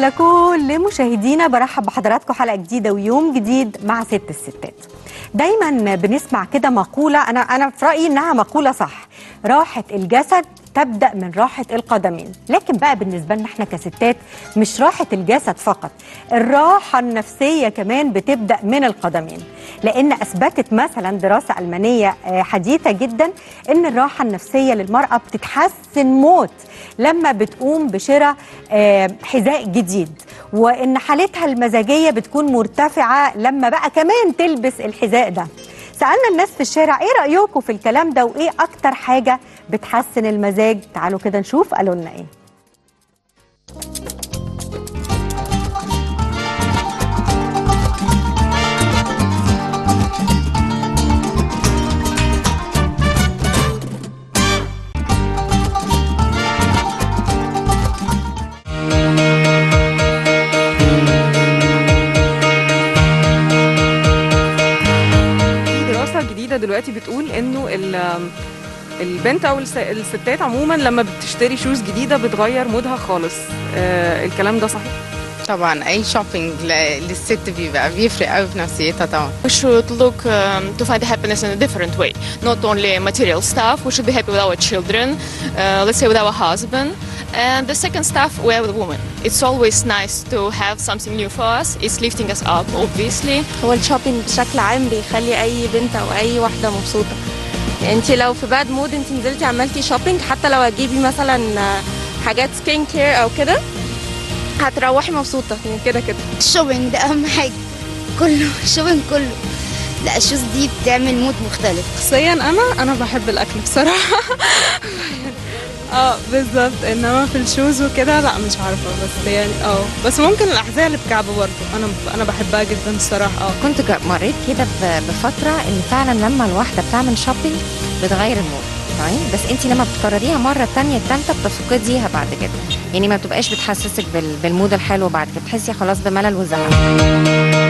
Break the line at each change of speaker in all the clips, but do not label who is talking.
على كل مشاهدينا برحب بحضراتكم حلقه جديده ويوم جديد مع ست الستات دايما بنسمع كده مقوله انا انا في رايي انها مقوله صح راحه الجسد تبدا من راحه القدمين لكن بقى بالنسبه لنا احنا كستات مش راحه الجسد فقط الراحه النفسيه كمان بتبدا من القدمين لان اثبتت مثلا دراسه المانيه آه، حديثه جدا ان الراحه النفسيه للمراه بتتحسن موت لما بتقوم بشراء آه، حذاء جديد وان حالتها المزاجيه بتكون مرتفعه لما بقى كمان تلبس الحذاء ده سالنا الناس في الشارع ايه رايكم في الكلام ده وايه اكتر حاجه بتحسن المزاج تعالوا كده نشوف قالوا لنا ايه
في دراسة جديدة دلوقتي بتقول انه ال- البنت او الس- الستات عموما لما بتشتري شوز جديدة بتغير مودها خالص آه الكلام ده صحيح
طبعا اي شوبينج للست بيبقى بيفرق قوي في نفسيتها طبعا
We should look um, to find happiness in a different way, not only material stuff. We should be happy with our children, uh, let's say with our husband. And the second stuff, we are the woman. It's always nice to have something new for us. It's lifting us up, obviously.
هو الشوبينج بشكل عام بيخلي اي بنت او اي واحده مبسوطه يعني انت لو في باد مود انت نزلتي عملتي شوبينج حتى لو هتجيبي مثلا آه، حاجات سكين كير او كده هتروحي مبسوطه يعني كده كده
الشوبينج ده اهم حاجه كله الشوبينج كله لا الشوز دي بتعمل مود مختلف
شخصيا انا انا بحب الاكل بصراحة اه بالظبط انما في الشوز وكده لا مش عارفة بس يعني اه بس ممكن الاحذية اللي بكعب برضه انا انا بحبها جدا الصراحة اه
كنت جا- مريت كده ب- بفتره ان فعلا لما الواحده بتعمل شوبينج بتغير المود تمام بس انت لما بتكرريها مره تانية التالتة بتفقديها بعد كده يعني ما بتبقاش بتحسسك بال- بالمود الحلو بعد كده بتحسي خلاص بملل وزهق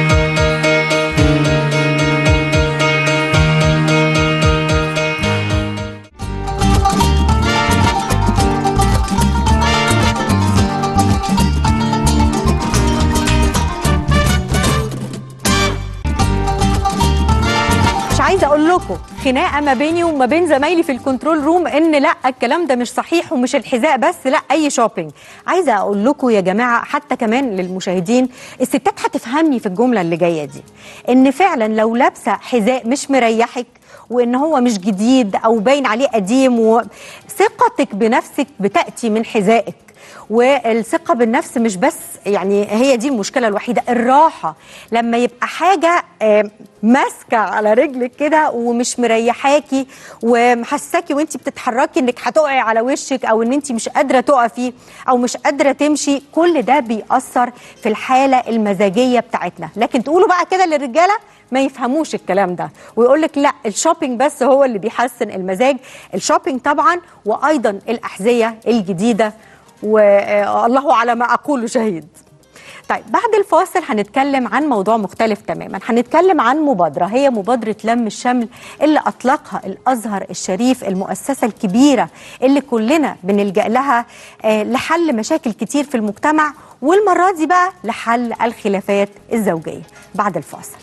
مش عايزه اقول لكم خناقه ما بيني وما بين زمايلي في الكنترول روم ان لا الكلام ده مش صحيح ومش الحذاء بس لا اي شوبينج عايزه اقول لكم يا جماعه حتى كمان للمشاهدين الستات هتفهمني في الجمله اللي جايه دي ان فعلا لو لابسه حذاء مش مريحك وان هو مش جديد او باين عليه قديم وثقتك بنفسك بتاتي من حذائك والثقه بالنفس مش بس يعني هي دي المشكله الوحيده الراحه لما يبقى حاجه آه، ماسكه على رجلك كده ومش مريحاكي ومحساكي وانت بتتحركي انك هتقعي على وشك او ان انت مش قادره تقفي او مش قادره تمشي كل ده بيأثر في الحاله المزاجيه بتاعتنا لكن تقولوا بقى كده للرجاله ما يفهموش الكلام ده ويقول لك لا الشوبينج بس هو اللي بيحسن المزاج الشوبينج طبعا وايضا الاحذيه الجديده والله على ما اقول شهيد طيب بعد الفاصل هنتكلم عن موضوع مختلف تماما هنتكلم عن مبادرة هي مبادرة لم الشمل اللي أطلقها الأزهر الشريف المؤسسة الكبيرة اللي كلنا بنلجأ لها آه، لحل مشاكل كتير في المجتمع والمرة دي بقى لحل الخلافات الزوجية بعد الفاصل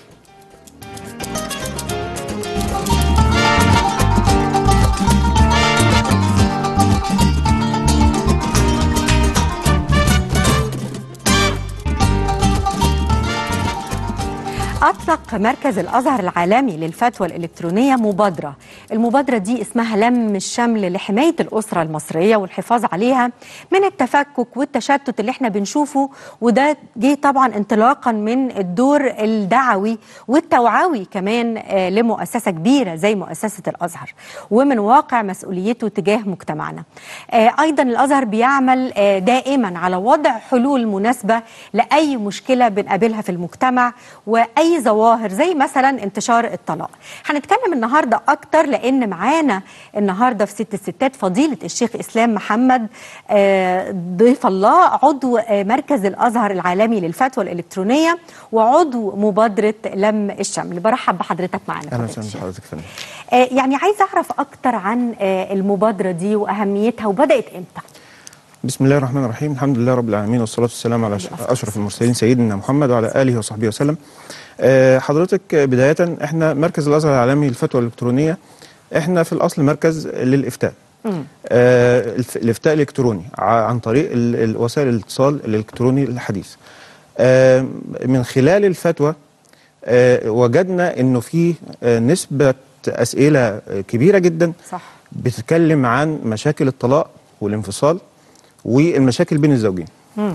أطلق مركز الأزهر العالمي للفتوى الإلكترونية مبادرة المبادرة دي اسمها لم الشمل لحماية الأسرة المصرية والحفاظ عليها من التفكك والتشتت اللي احنا بنشوفه وده جه طبعا انطلاقا من الدور الدعوي والتوعوي كمان آه، لمؤسسة كبيرة زي مؤسسة الأزهر ومن واقع مسؤوليته تجاه مجتمعنا آه، أيضا الأزهر بيعمل آه، دائما على وضع حلول مناسبة لأي مشكلة بنقابلها في المجتمع وأي ظواهر زي مثلا انتشار الطلاق هنتكلم النهاردة أكتر لأن معانا النهاردة في ست الستات فضيلة الشيخ إسلام محمد آه، ضيف الله عضو آه، مركز الأزهر العالمي للفتوى الإلكترونية وعضو مبادرة لم الشمل برحب بحضرتك معانا
اهلا
فضيلة
وسهلا
الشيخ.
بحضرتك فندم
آه، يعني عايزه اعرف اكتر عن آه، المبادره دي واهميتها وبدات امتى
بسم الله الرحمن الرحيم الحمد لله رب العالمين والصلاة والسلام على أش- أشرف المرسلين سيدنا محمد وعلى آله وصحبه وسلم آه، حضرتك بداية احنا مركز الأزهر العالمي للفتوى الإلكترونية احنا في الأصل مركز للإفتاء آه، الف- الإفتاء الإلكتروني ع- عن طريق ال- ال- وسائل الاتصال الإلكتروني الحديث آه، من خلال الفتوى آه، وجدنا انه في آه، نسبة أسئلة آه، كبيرة جدا
صح
بتتكلم عن مشاكل الطلاق والانفصال والمشاكل بين الزوجين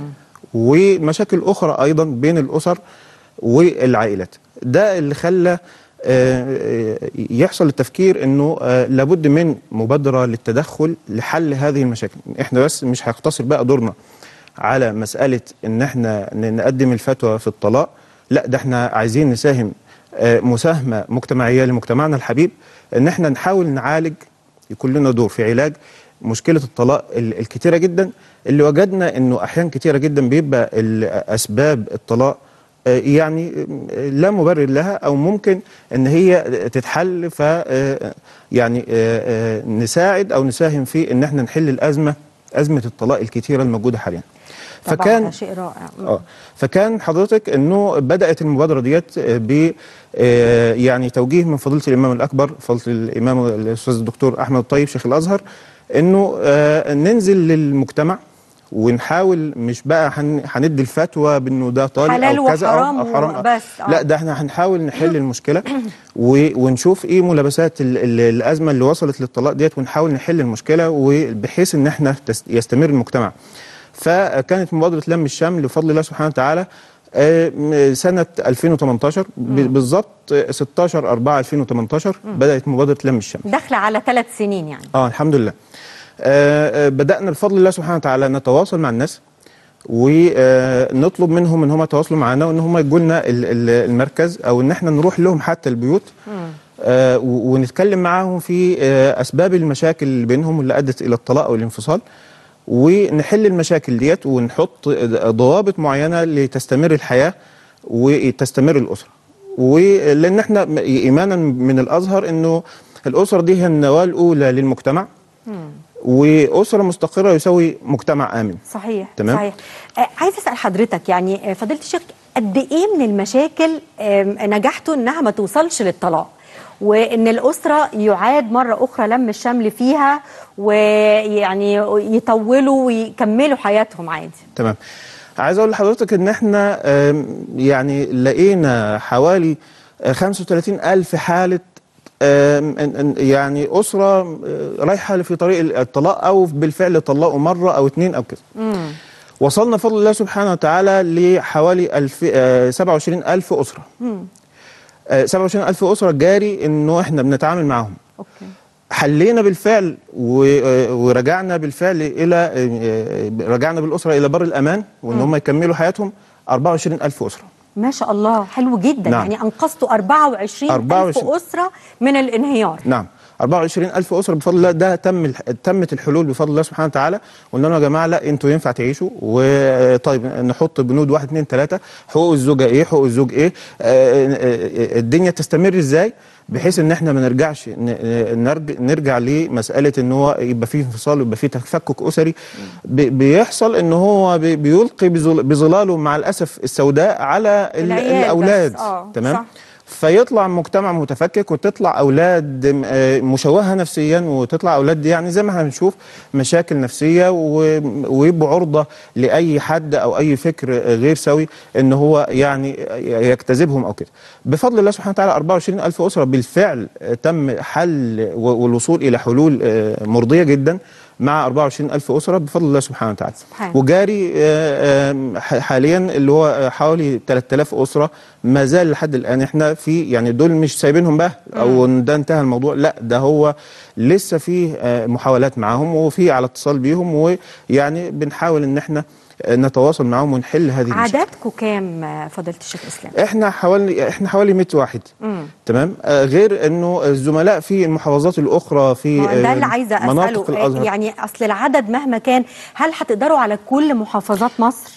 ومشاكل أخرى أيضا بين الأسر والعائلات ده اللي خلى آه، آه، يحصل التفكير انه آه، لابد من مبادره للتدخل لحل هذه المشاكل احنا بس مش هيقتصر بقى دورنا على مساله ان احنا ن- نقدم الفتوى في الطلاق لا ده احنا عايزين نساهم آه، مساهمه مجتمعيه لمجتمعنا الحبيب ان احنا نحاول نعالج يكون لنا دور في علاج مشكله الطلاق ال- الكتيره جدا اللي وجدنا انه احيان كتيره جدا بيبقى ال- اسباب الطلاق آه، يعني آه، لا مبرر لها او ممكن ان هي تتحل ف آه، يعني آه، آه، نساعد او نساهم في ان احنا نحل الازمه ازمه الطلاق الكتيره الموجوده حاليا
طبعا
فكان
ده شيء رائع
اه فكان حضرتك انه بدات المبادره ديت آه، ب آه، يعني توجيه من فضيله الامام الاكبر فضيله الامام الاستاذ الدكتور احمد الطيب شيخ الازهر انه آه، ننزل للمجتمع ونحاول مش بقى هن- هندي الفتوى بانه ده طالق
حلال
او كذا
وحرام
او, أو حرام
وبس، آه.
لا ده احنا هنحاول نحل المشكله و- ونشوف ايه ملابسات ال- ال- الازمه اللي وصلت للطلاق ديت ونحاول نحل المشكله وبحيث ان احنا تس- يستمر المجتمع فكانت مبادره لم الشمل بفضل الله سبحانه وتعالى آه، م- سنه 2018 ب- بالظبط آه، 16 4 2018 بدات مبادره لم الشمل
داخله على ثلاث سنين يعني
اه الحمد لله آه آه، بدأنا بفضل الله سبحانه وتعالى نتواصل مع الناس ونطلب منهم ان هم يتواصلوا معنا وان هم يجوا لنا ال- ال- المركز او ان احنا نروح لهم حتى البيوت آه و- ونتكلم معاهم في آه اسباب المشاكل اللي بينهم اللي ادت الى الطلاق او الانفصال ونحل المشاكل ديت ونحط ضوابط معينه لتستمر الحياه وتستمر الاسره ولان احنا م- ايمانا من الازهر انه الاسره دي هي النواه الاولى للمجتمع واسره مستقره يساوي مجتمع امن
صحيح
تمام.
صحيح آه عايز اسال حضرتك يعني آه، فضيله الشيخ قد ايه من المشاكل آم، نجحتوا انها ما توصلش للطلاق وان الاسره يعاد مره اخرى لم الشمل فيها ويعني يطولوا ويكملوا حياتهم عادي
تمام عايز اقول لحضرتك ان احنا آم، يعني لقينا حوالي آه، 35 الف حاله آم، إن- إن- يعني اسره آه، رايحه في طريق الطلاق او بالفعل طلقوا مره او اتنين او كده وصلنا بفضل الله سبحانه وتعالى لحوالي الف آه، 27 الف اسره آه، 27 الف اسره جاري انه احنا بنتعامل معاهم
اوكي
حلينا بالفعل و- آه، ورجعنا بالفعل الى آه، آه، رجعنا بالاسره الى بر الامان وان هم يكملوا حياتهم 24 الف اسره
ما شاء الله حلو جدا
نعم.
يعني انقذتوا 24 ألف
24
اسره من الانهيار
نعم 24 ألف أسرة بفضل الله ده تم الح- تمت الحلول بفضل الله سبحانه وتعالى قلنا لهم يا جماعة لا أنتوا ينفع تعيشوا وطيب نحط بنود واحد اتنين تلاتة حقوق الزوجة إيه حقوق الزوج إيه آه، آه، الدنيا تستمر إزاي بحيث ان احنا ما نرجعش ن- نرجع, نرجع لمساله ان هو يبقى فيه انفصال ويبقى فيه تفكك اسري بي- بيحصل ان هو بي- بيلقي بظل- بظلاله مع الاسف السوداء على ال-
العيال بس.
الاولاد
آه،
تمام
صح.
فيطلع مجتمع متفكك وتطلع اولاد م- آه، مشوهه نفسيا وتطلع اولاد دي يعني زي ما احنا بنشوف مشاكل نفسيه و- ويبقوا عرضه لاي حد او اي فكر آه، غير سوي ان هو يعني يجتذبهم او كده. بفضل الله سبحانه وتعالى 24 الف اسره بالفعل آه، تم حل و- والوصول الى حلول آه، مرضيه جدا مع 24 ألف أسرة بفضل الله سبحانه وتعالى
سبحان.
وجاري آه، آه، ح- حاليا اللي هو آه، حوالي 3000 أسرة ما زال لحد الآن احنا في يعني دول مش سايبينهم بقى أو إن ده انتهى الموضوع لا ده هو لسه فيه آه، محاولات معاهم وفي على اتصال بيهم ويعني بنحاول إن احنا آه، نتواصل معاهم ونحل هذه المشاكل
عددكم كام آه، فضيله الشيخ اسلام
احنا حوالي احنا حوالي 100 واحد
مم.
تمام آه غير انه الزملاء في المحافظات الاخرى في
ما ده
آه،
اللي عايزه
مناطق
اساله
الازهر
يعني اصل العدد مهما كان هل هتقدروا على كل محافظات مصر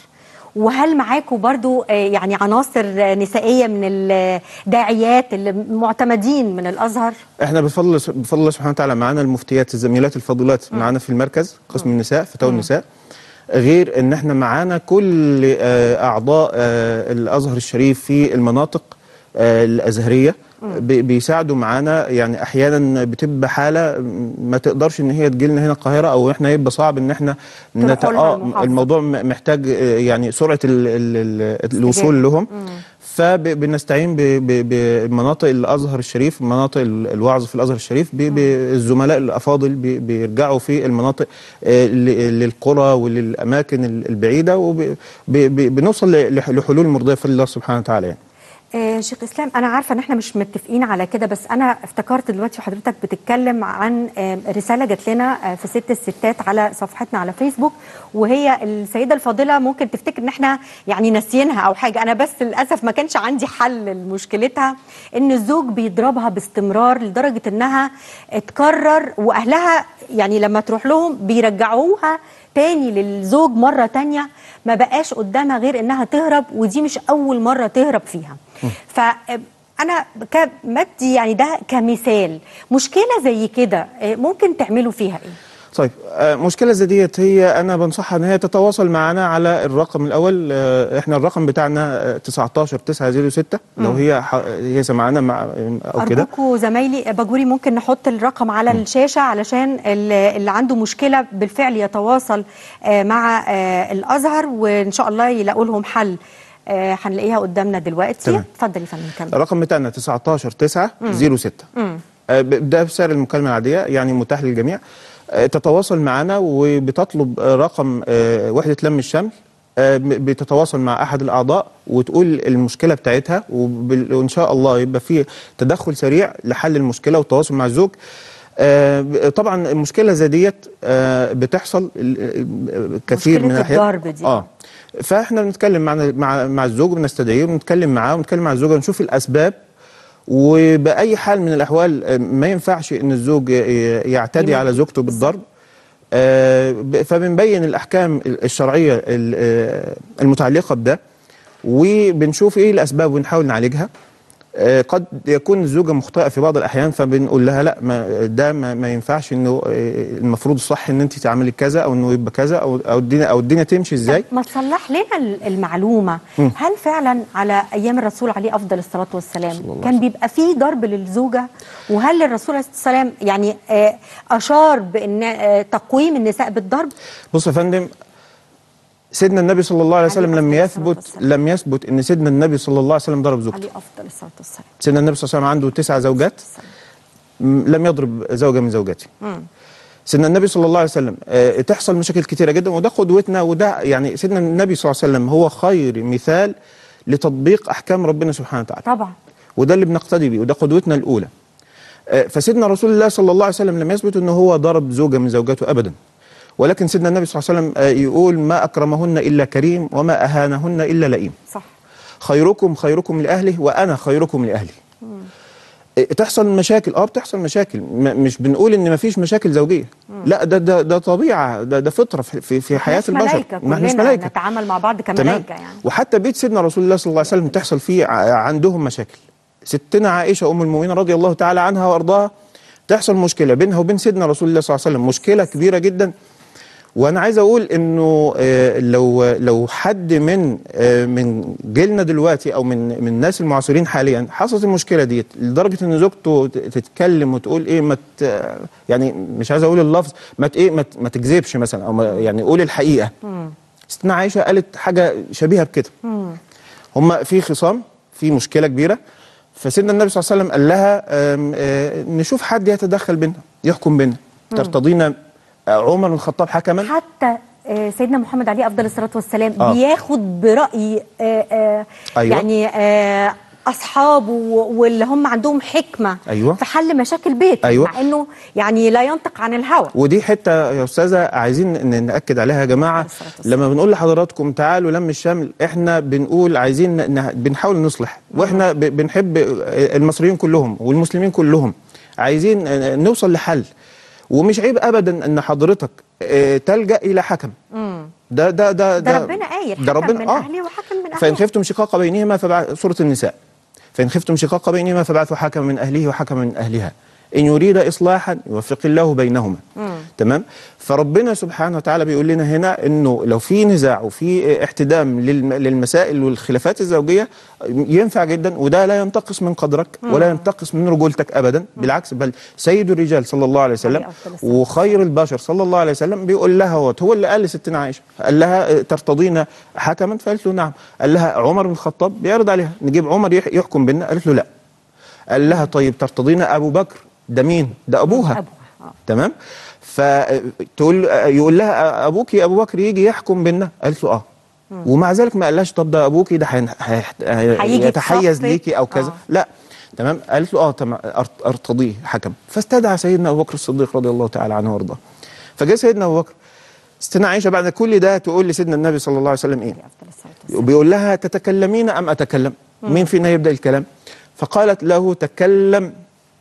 وهل معاكم برضو آه، يعني عناصر آه، نسائيه من الداعيات اللي معتمدين من الازهر
احنا بفضل بفضل الله سبحانه وتعالى معانا المفتيات الزميلات الفاضلات معانا في المركز قسم النساء فتاوى النساء غير ان احنا معانا كل آه، اعضاء آه، الازهر الشريف في المناطق آه، الازهريه بي- بيساعدوا معانا يعني احيانا بتبقى حاله ما تقدرش ان هي تجي لنا هنا القاهره او احنا يبقى صعب ان احنا نت...
تروحوا لها
آه
المحافظة.
الموضوع م- محتاج آه، يعني سرعه ال... ال... ال... الوصول لهم فبنستعين ب- ب- بمناطق الازهر الشريف مناطق ال- الوعظ في الازهر الشريف ب- بالزملاء الافاضل ب- بيرجعوا في المناطق آه، ل- للقرى وللاماكن ال- البعيده وبنوصل لحلول مرضيه في الله سبحانه وتعالى يعني.
آه شيخ اسلام انا عارفه ان احنا مش متفقين على كده بس انا افتكرت دلوقتي وحضرتك بتتكلم عن آه رساله جات لنا آه في ست الستات على صفحتنا على فيسبوك وهي السيده الفاضله ممكن تفتكر ان احنا يعني ناسيينها او حاجه انا بس للاسف ما كانش عندي حل لمشكلتها ان الزوج بيضربها باستمرار لدرجه انها اتكرر واهلها يعني لما تروح لهم بيرجعوها تاني للزوج مرة تانية ما بقاش قدامها غير انها تهرب ودي مش اول مرة تهرب فيها فانا كمدي يعني ده كمثال مشكلة زي كده آه، ممكن تعملوا فيها ايه
طيب آه، مشكلة زي ديت هي أنا بنصحها إن هي تتواصل معنا على الرقم الأول آه، إحنا الرقم بتاعنا آه، 19 906 لو هي ح- هي سمعنا مع أو كده
ارجوكوا زمايلي باجوري ممكن نحط الرقم على الشاشه علشان ال- اللي عنده مشكله بالفعل يتواصل آه، مع آه، الازهر وان شاء الله يلاقوا لهم حل آه، هنلاقيها قدامنا دلوقتي
تمام.
اتفضل يا فندم كمل
الرقم بتاعنا 19 9 06 آه، ب- ده بسعر المكالمة العادية يعني متاح للجميع آه، تتواصل معنا وبتطلب آه، رقم آه، وحدة لم الشمل آه، ب- بتتواصل مع أحد الأعضاء وتقول المشكلة بتاعتها وبال- وإن شاء الله يبقى في تدخل سريع لحل المشكلة والتواصل مع الزوج آه، ب- طبعا المشكلة زي ديت آه، بتحصل ال- آه، كثير
مشكلة
من الأحيان
الضرب دي.
اه فاحنا بنتكلم مع مع مع الزوج بنستدعيه ونتكلم معاه ونتكلم مع الزوجه ونشوف الاسباب وباي حال من الاحوال آه، ما ينفعش ان الزوج ي- يعتدي على زوجته بالضرب آه، ب- فبنبين الاحكام الشرعيه ال- آه، المتعلقه بده وبنشوف ايه الاسباب ونحاول نعالجها آه، قد يكون الزوجه مخطئه في بعض الاحيان فبنقول لها لا ما ده ما, ما ينفعش انه آه، المفروض الصح ان انت تعملي كذا او انه يبقى كذا او او الدنيا او الدنيا تمشي ازاي
ما تصلح لنا ال- المعلومة هل فعلا على أيام الرسول عليه أفضل الصلاة والسلام كان بيبقى فيه ضرب للزوجة وهل الرسول عليه الصلاة والسلام يعني آه، أشار بأن آه، تقويم النساء بالضرب
بص يا فندم سيدنا النبي صلى الله عليه وسلم لم
عليه الصلاة
يثبت
والسلام.
لم يثبت ان سيدنا النبي صلى الله عليه وسلم ضرب زوجته
عليه أفضل الصلاة والسلام
سيدنا النبي صلى الله عليه وسلم عنده تسع زوجات م- لم يضرب زوجة من زوجاته سيدنا النبي صلى الله عليه وسلم آه، تحصل مشاكل كتيرة جدا وده قدوتنا وده يعني سيدنا النبي صلى الله عليه وسلم هو خير مثال لتطبيق أحكام ربنا سبحانه وتعالى
طبعا
وده اللي بنقتدي بيه وده قدوتنا الأولى آه، فسيدنا رسول الله صلى الله عليه وسلم لم يثبت أنه هو ضرب زوجة من زوجاته أبدا ولكن سيدنا النبي صلى الله عليه وسلم آه، يقول ما أكرمهن إلا كريم وما أهانهن إلا لئيم
صح
خيركم خيركم لأهله وأنا خيركم لأهلي إيه، تحصل مشاكل اه بتحصل مشاكل م- مش بنقول ان مفيش مشاكل زوجيه لا ده ده ده طبيعه ده ده فطره في في, في حياه
إحناش
البشر
ملايكة
ما احناش
كلنا
ملائكه
نتعامل مع بعض
تمام
كملائكة يعني
وحتى بيت سيدنا رسول الله صلى الله عليه وسلم تحصل فيه ع- عندهم مشاكل ستنا عائشه ام المؤمنين رضي الله تعالى عنها وارضاها تحصل مشكله بينها وبين سيدنا رسول الله صلى الله عليه وسلم مشكله كبيره جدا وانا عايز اقول انه آه، لو لو حد من آه، من جيلنا دلوقتي او من من الناس المعاصرين حاليا حصلت المشكله ديت لدرجه ان زوجته ت- تتكلم وتقول ايه ما ت- يعني مش عايز اقول اللفظ ما ت- ايه ما ت- ما تكذبش مثلا او ما يعني قول الحقيقه ستنا عائشه قالت حاجه شبيهه بكده هم في خصام في مشكله كبيره فسيدنا النبي صلى الله عليه وسلم قال لها آم، آه، نشوف حد يتدخل بيننا يحكم بيننا ترتضين آه، عمر بن الخطاب حكما
حتى آه، سيدنا محمد عليه افضل الصلاه والسلام
آه.
بياخد براي آه، آه،
أيوة.
يعني آه، اصحابه واللي هم عندهم حكمه
أيوة.
في حل مشاكل بيت
أيوة.
مع انه يعني لا ينطق عن الهوى
ودي حته يا استاذه عايزين ن- ناكد عليها يا جماعه
الصلاة والسلام.
لما بنقول لحضراتكم تعالوا لم الشمل احنا بنقول عايزين ن- ن- بنحاول نصلح واحنا ب- بنحب المصريين كلهم والمسلمين كلهم عايزين نوصل لحل ومش عيب ابدا ان حضرتك آه، تلجا الى حكم ده ده ده
ده ربنا قايل
ده
حكم
ربنا
من
اه
اهلي وحكم من
فإن
اهلي
خفتم شقاق بينهما فبع... سورة النساء فإن خفتم شقاق بينهما فبعثوا حكما من أهله وحكما من أهلها إن يريد إصلاحا يوفق الله بينهما تمام فربنا سبحانه وتعالى بيقول لنا هنا إنه لو في نزاع وفي احتدام للم... للمسائل والخلافات الزوجية ينفع جدا وده لا ينتقص من قدرك ولا ينتقص من رجولتك أبدا بالعكس بل سيد الرجال صلى الله عليه وسلم
عليه أفضل الصلاة
وخير البشر صلى الله عليه وسلم بيقول لها هو هو اللي قال لستنا عائشه قال لها اه، ترتضين حكما فقالت له نعم قال لها عمر بن الخطاب بيعرض عليها نجيب عمر يح- يحكم بينا قالت له لا قال لها طيب ترتضين ابو بكر ده مين ده ابوها
أبوها، آه.
تمام فتقول يقول لها ابوك ابو بكر يجي يحكم بينا قالت له اه ومع ذلك ما قالهاش طب ده ابوكي ده هين- هي- هي-
هيجي في
يتحيز
صفك.
ليكي او كذا
آه.
لا تمام قالت له اه تمام أرت- ارتضيه حكم فاستدعى سيدنا ابو بكر الصديق رضي الله تعالى عنه وارضاه فجاء سيدنا ابو بكر استنى عائشه بعد كل ده تقول لسيدنا النبي صلى الله عليه وسلم ايه
أفضل الصلاة والسلام.
وبيقول لها تتكلمين ام اتكلم مين فينا يبدا الكلام فقالت له تكلم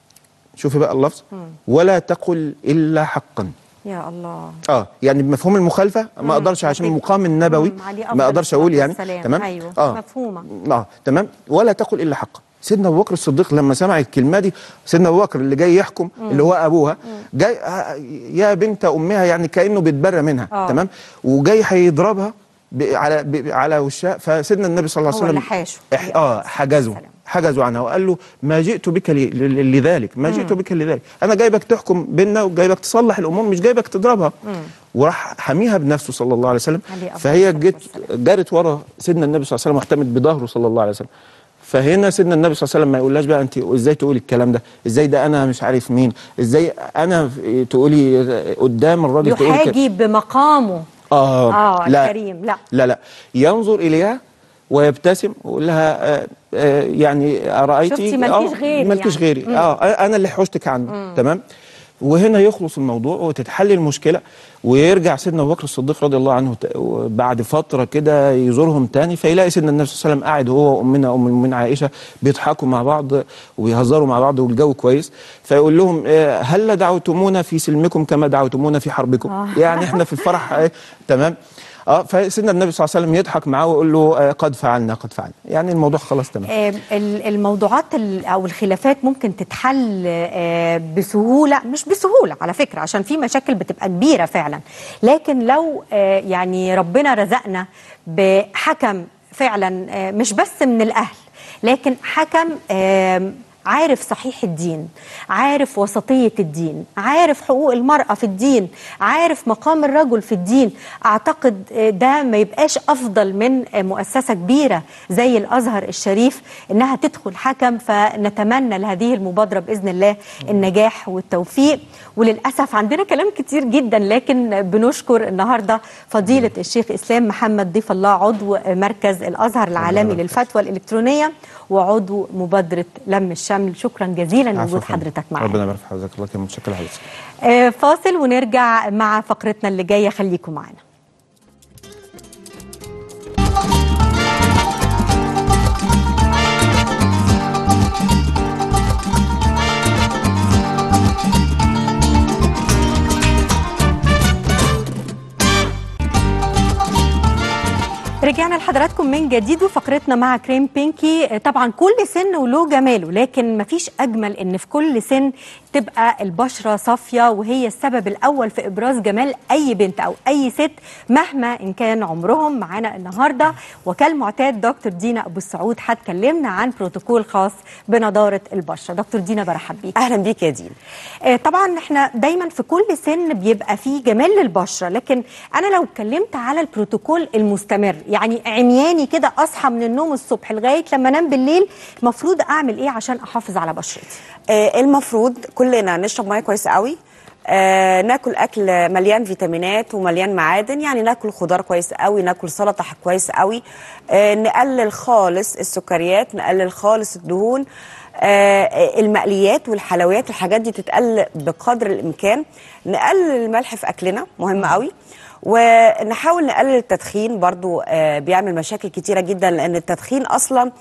شوفي بقى اللفظ ولا تقل الا حقا
يا الله
اه يعني بمفهوم المخالفه ما اقدرش عشان
أكيد.
المقام النبوي
مم، عليه أفضل
ما اقدرش اقول
الصلاة
يعني
والسلام.
تمام
أيوة،
اه
مفهومة.
اه تمام ولا تقل الا حقا سيدنا ابو بكر الصديق لما سمع الكلمه دي سيدنا ابو بكر اللي جاي يحكم اللي هو ابوها جاي آه، يا بنت امها يعني كانه بيتبرى منها
آه.
تمام وجاي هيضربها ب- على ب- على وشها فسيدنا النبي صلى الله عليه
هو
وسلم
اللي حاشه.
إح- اه حجزه
السلام.
حجزوا عنها وقال له ما جئت بك ل- ل- لذلك ما جئت بك لذلك انا جايبك تحكم بيننا وجايبك تصلح الامور مش جايبك تضربها وراح حميها بنفسه صلى الله عليه وسلم
عليه أفضل
فهي
الصلاة
جت
والسلام.
جرت ورا سيدنا النبي صلى الله عليه وسلم واحتمت بظهره صلى الله عليه وسلم فهنا سيدنا النبي صلى الله عليه وسلم ما يقولهاش بقى انت ازاي تقولي الكلام ده ازاي ده انا مش عارف مين ازاي انا تقولي قدام الراجل تقولي كده
يحاجي بمقامه
اه,
اه
لا
الكريم لا
لا لا ينظر اليها ويبتسم ويقول لها آه آه يعني ارايتي
شفتي مالكيش غيري
مالكيش
يعني.
غيري اه انا اللي حوشتك عنه تمام وهنا يخلص الموضوع وتتحل المشكله ويرجع سيدنا ابو بكر الصديق رضي الله عنه ت- بعد فتره كده يزورهم تاني فيلاقي سيدنا النبي صلى الله عليه وسلم قاعد هو وامنا ام المؤمنين عائشه بيضحكوا مع بعض ويهزروا مع بعض والجو كويس فيقول لهم آه، هل دعوتمونا في سلمكم كما دعوتمونا في حربكم
آه.
يعني احنا في الفرح آه، تمام اه فسيدنا النبي صلى الله عليه وسلم يضحك معاه ويقول له آه، قد فعلنا قد فعلنا يعني الموضوع خلاص تمام
آه، ال- الموضوعات ال- او الخلافات ممكن تتحل آه، بسهوله مش بسهوله على فكره عشان في مشاكل بتبقى كبيره فعلا لكن لو آه، يعني ربنا رزقنا بحكم فعلا آه، مش بس من الاهل لكن حكم آم، عارف صحيح الدين عارف وسطية الدين عارف حقوق المرأة في الدين عارف مقام الرجل في الدين أعتقد آه، ده ما يبقاش أفضل من آه، مؤسسة كبيرة زي الأزهر الشريف إنها تدخل حكم فنتمنى لهذه المبادرة بإذن الله النجاح والتوفيق وللأسف عندنا كلام كتير جدا لكن بنشكر النهاردة فضيلة الشيخ إسلام محمد ضيف الله عضو مركز الأزهر العالمي للفتوى الإلكترونية وعضو مبادرة لم الشمل شكرا جزيلا
عفواً.
لوجود حضرتك معنا
ربنا يبارك في حضرتك الله يكرمك متشكر لحضرتك
آه، فاصل ونرجع مع فقرتنا اللي جاية خليكم معنا رجعنا لحضراتكم من جديد وفقرتنا مع كريم بينكي طبعا كل سن وله جماله لكن مفيش اجمل ان في كل سن تبقى البشره صافيه وهي السبب الاول في ابراز جمال اي بنت او اي ست مهما ان كان عمرهم معانا النهارده وكالمعتاد دكتور دينا ابو السعود هتكلمنا عن بروتوكول خاص بنضاره البشره دكتور دينا برحب بيك
اهلا بيك يا دين
آه، طبعا احنا دايما في كل سن بيبقى فيه جمال للبشره لكن انا لو اتكلمت على البروتوكول المستمر يعني عمياني كده اصحى من النوم الصبح لغايه لما انام بالليل المفروض اعمل ايه عشان احافظ على بشرتي
آه المفروض كلنا نشرب ميه كويس قوي آه ناكل اكل مليان فيتامينات ومليان معادن يعني ناكل خضار كويس قوي ناكل سلطه كويس قوي آه نقلل خالص السكريات نقلل خالص الدهون آه المقليات والحلويات والحاجات دي تتقل بقدر الامكان نقلل الملح في اكلنا مهم قوي ونحاول نقلل التدخين برضو آه بيعمل مشاكل كتيره جدا لان التدخين اصلا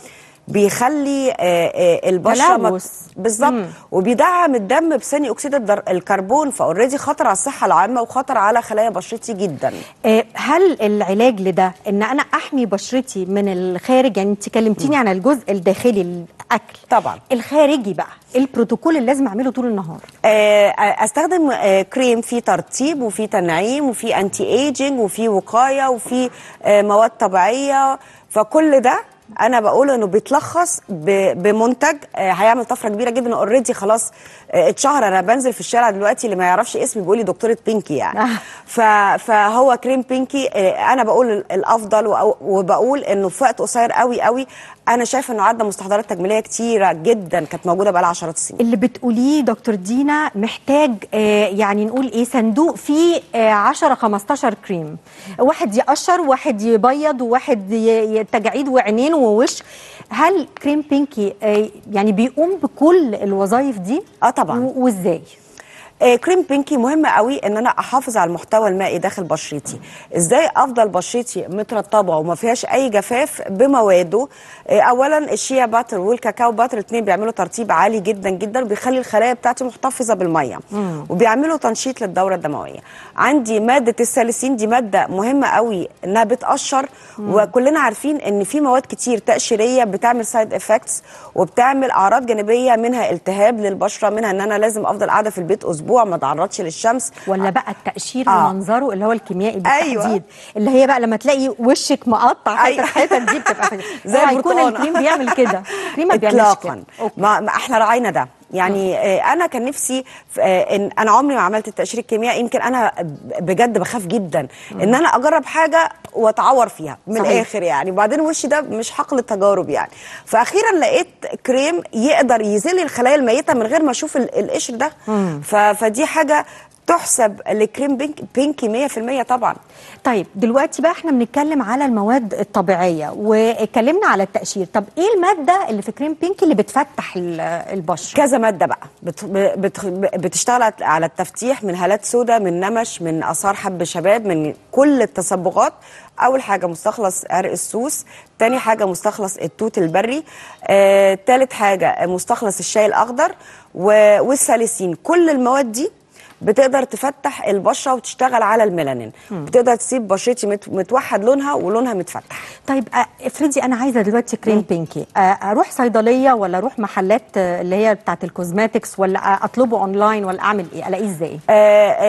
بيخلي آه، آه، البشره ما-
تلوث.
بالظبط
مم.
وبيدعم الدم بثاني اكسيد الدر- الكربون فاوريدي خطر على الصحه العامه وخطر على خلايا بشرتي جدا
آه، هل العلاج لده ان انا احمي بشرتي من الخارج يعني انت كلمتيني عن الجزء الداخلي الاكل
طبعا
الخارجي بقى إيه البروتوكول اللي لازم اعمله طول النهار
آه، استخدم آه، كريم فيه ترطيب وفيه تنعيم وفيه انتي ايجينج وفيه وقايه وفيه آه، مواد طبيعيه فكل ده انا بقول انه بيتلخص ب- بمنتج آه، هيعمل طفره كبيره جدا اوريدي خلاص آه، اتشهر انا بنزل في الشارع دلوقتي اللي ما يعرفش اسمي بيقول لي دكتوره بينكي يعني ف- فهو كريم بينكي آه، انا بقول ال- الافضل وأو- وبقول انه في وقت قصير قوي قوي انا شايفه انه عدى مستحضرات تجميليه كتيره جدا كانت موجوده بقى لها عشرات السنين
اللي بتقوليه دكتور دينا محتاج آه، يعني نقول ايه صندوق فيه آه، 10 15 كريم واحد يقشر واحد يبيض وواحد ي- ي- تجاعيد وعينين ووش هل كريم بينكي آه، يعني بيقوم بكل الوظائف دي
اه طبعا
و- وازاي
آه، كريم بينكي مهم قوي ان انا احافظ على المحتوى المائي داخل بشرتي ازاي افضل بشرتي مترطبه وما فيهاش اي جفاف بمواده آه، اولا الشيا باتر والكاكاو باتر الاثنين بيعملوا ترطيب عالي جدا جدا وبيخلي الخلايا بتاعتي محتفظه بالميه
مم.
وبيعملوا تنشيط للدوره الدمويه عندي ماده الساليسين دي ماده مهمه قوي انها بتقشر
مم.
وكلنا عارفين ان في مواد كتير تقشيريه بتعمل سايد افكتس وبتعمل اعراض جانبيه منها التهاب للبشره منها ان انا لازم افضل قاعده في البيت اسبوع ما اتعرضش للشمس
ولا بقى التقشير
آه.
بمنظره اللي هو الكيميائي بالتحديد
أيوة.
اللي هي بقى لما تلاقي وشك مقطع حتت
أيوة.
حتت دي بتبقى
زي
اوعى يكون
البرتقانة.
الكريم بيعمل كده الكريم ما بيعملش
اطلاقا
كده
ما ما احنا راعينا ده يعني آه، انا كان نفسي ف- آه، ان انا عمري ما عملت التقشير الكيميائي يمكن انا بجد بخاف جدا ان انا اجرب حاجه واتعور فيها من
صحيح.
الاخر يعني وبعدين وشي ده مش حقل التجارب يعني فاخيرا لقيت كريم يقدر يزيل الخلايا الميته من غير ما اشوف ال- القشر ده
مم.
ف- فدي حاجه تحسب لكريم بينك بينكي 100% طبعا
طيب دلوقتي بقى احنا بنتكلم على المواد الطبيعيه واتكلمنا على التقشير طب ايه الماده اللي في كريم بينك اللي بتفتح ال- البشره
كذا ماده بقى بت بت بتشتغل على التفتيح من هالات سودا من نمش من اثار حب شباب من كل التصبغات اول حاجه مستخلص عرق السوس تاني حاجه مستخلص التوت البري آه، تالت حاجه مستخلص الشاي الاخضر و- والساليسين كل المواد دي بتقدر تفتح البشره وتشتغل على الميلانين
مم.
بتقدر تسيب بشرتي مت- متوحد لونها ولونها متفتح
طيب آه، افرضي انا عايزه دلوقتي كريم بينكي آه، اروح صيدليه ولا اروح محلات آه، اللي هي بتاعت الكوزماتكس ولا آه، اطلبه اونلاين ولا اعمل ايه الاقيه ازاي
آه،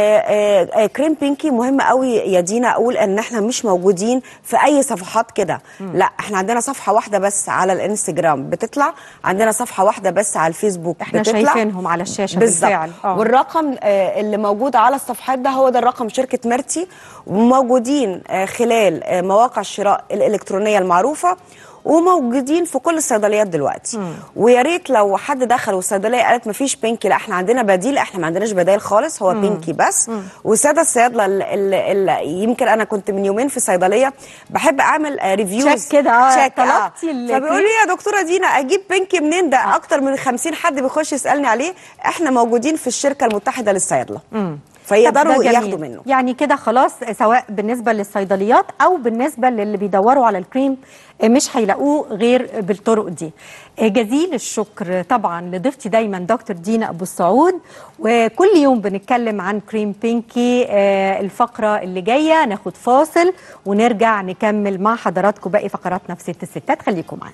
آه، آه، كريم بينكي مهم قوي يا دينا اقول ان احنا مش موجودين في اي صفحات كده
مم.
لا احنا عندنا صفحه واحده بس على الانستجرام بتطلع عندنا صفحه واحده بس على الفيسبوك
احنا
بتطلع
شايفينهم على الشاشه
بالظبط
بالفعل آه.
والرقم آه، اللي موجود على الصفحات ده هو ده الرقم شركه ميرتي وموجودين آه، خلال آه، مواقع الشراء الالكترونيه المعروفه وموجودين في كل الصيدليات دلوقتي
مم.
ويا ريت لو حد دخل والصيدليه قالت مفيش بينكي لا احنا عندنا بديل احنا ما عندناش بدايل خالص هو
مم.
بينكي بس
مم.
والساده الصيادله اللي اللي يمكن انا كنت من يومين في صيدليه بحب اعمل ريفيوز
Check كده، آه، طلبتي ال-
فبيقول لي يا دكتوره دينا اجيب بينكي منين ده اكتر من 50 حد بيخش يسالني عليه احنا موجودين في الشركه المتحده للصيادله
مم.
فيقدروا
طب ده جميل.
ياخدوا منه
يعني كده خلاص سواء بالنسبه للصيدليات او بالنسبه للي بيدوروا على الكريم مش هيلاقوه غير بالطرق دي جزيل الشكر طبعا لضيفتي دايما دكتور دينا ابو السعود وكل يوم بنتكلم عن كريم بينكي آه، الفقره اللي جايه ناخد فاصل ونرجع نكمل مع حضراتكم باقي فقراتنا في ست الستات خليكم معانا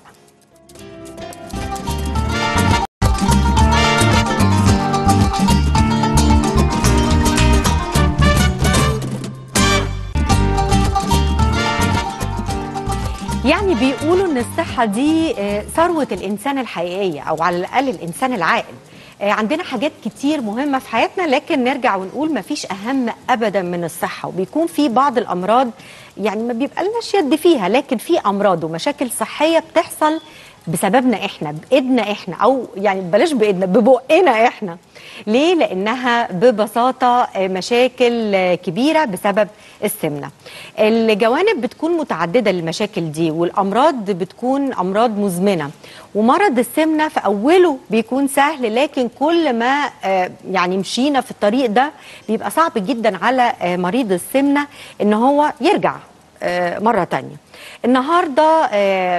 يعني بيقولوا ان الصحه دي آه، ثروه الانسان الحقيقيه او على الاقل الانسان العاقل آه، عندنا حاجات كتير مهمه في حياتنا لكن نرجع ونقول ما فيش اهم ابدا من الصحه وبيكون في بعض الامراض يعني ما بيبقى لناش يد فيها لكن في امراض ومشاكل صحيه بتحصل بسببنا احنا بايدنا احنا او يعني بلاش بايدنا ببقنا احنا ليه لانها ببساطه آه، مشاكل آه، كبيره بسبب السمنه الجوانب بتكون متعدده للمشاكل دي والامراض بتكون امراض مزمنه ومرض السمنه في اوله بيكون سهل لكن كل ما آه، يعني مشينا في الطريق ده بيبقى صعب جدا على آه، مريض السمنه ان هو يرجع آه، مره تانية النهارده آه،